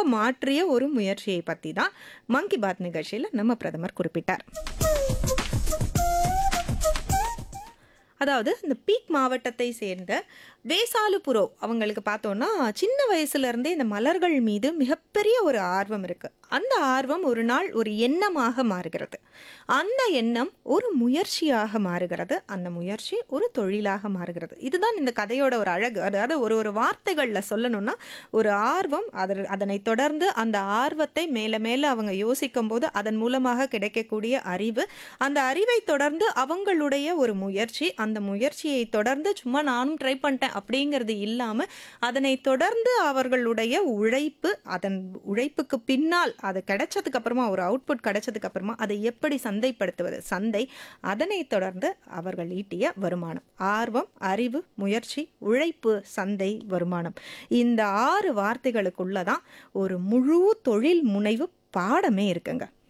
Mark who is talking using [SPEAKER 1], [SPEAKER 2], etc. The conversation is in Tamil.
[SPEAKER 1] மாற்றிய ஒரு முயற்சியை பத்தி தான் மன் கி பாத் நிகழ்ச்சியில நம்ம பிரதமர் குறிப்பிட்டார் அதாவது இந்த பீக் மாவட்டத்தை சேர்ந்த வேசாலுபுரோ அவங்களுக்கு பார்த்தோன்னா சின்ன வயசுல இருந்தே இந்த மலர்கள் மீது மிகப்பெரிய ஒரு ஆர்வம் இருக்கு அந்த ஆர்வம் ஒரு நாள் ஒரு எண்ணமாக மாறுகிறது அந்த எண்ணம் ஒரு முயற்சியாக மாறுகிறது அந்த முயற்சி ஒரு தொழிலாக மாறுகிறது இதுதான் இந்த கதையோட ஒரு அழகு அதாவது ஒரு ஒரு வார்த்தைகளில் சொல்லணும்னா ஒரு ஆர்வம் அதர் அதனை தொடர்ந்து அந்த ஆர்வத்தை மேலே மேலே அவங்க யோசிக்கும் போது அதன் மூலமாக கிடைக்கக்கூடிய அறிவு அந்த அறிவை தொடர்ந்து அவங்களுடைய ஒரு முயற்சி அந்த முயற்சியை தொடர்ந்து சும்மா நானும் ட்ரை பண்ணிட்டேன் அப்படிங்கிறது இல்லாமல் அதனை தொடர்ந்து அவர்களுடைய உழைப்பு அதன் உழைப்புக்கு பின்னால் அது கிடைச்சதுக்கு அப்புறமா ஒரு அவுட்புட் கிடைச்சதுக்கு அப்புறமா அதை எப்படி சந்தைப்படுத்துவது சந்தை அதனை தொடர்ந்து அவர்கள் ஈட்டிய வருமானம் ஆர்வம் அறிவு முயற்சி உழைப்பு சந்தை வருமானம் இந்த ஆறு வார்த்தைகளுக்குள்ள தான் ஒரு முழு தொழில் முனைவு பாடமே இருக்குங்க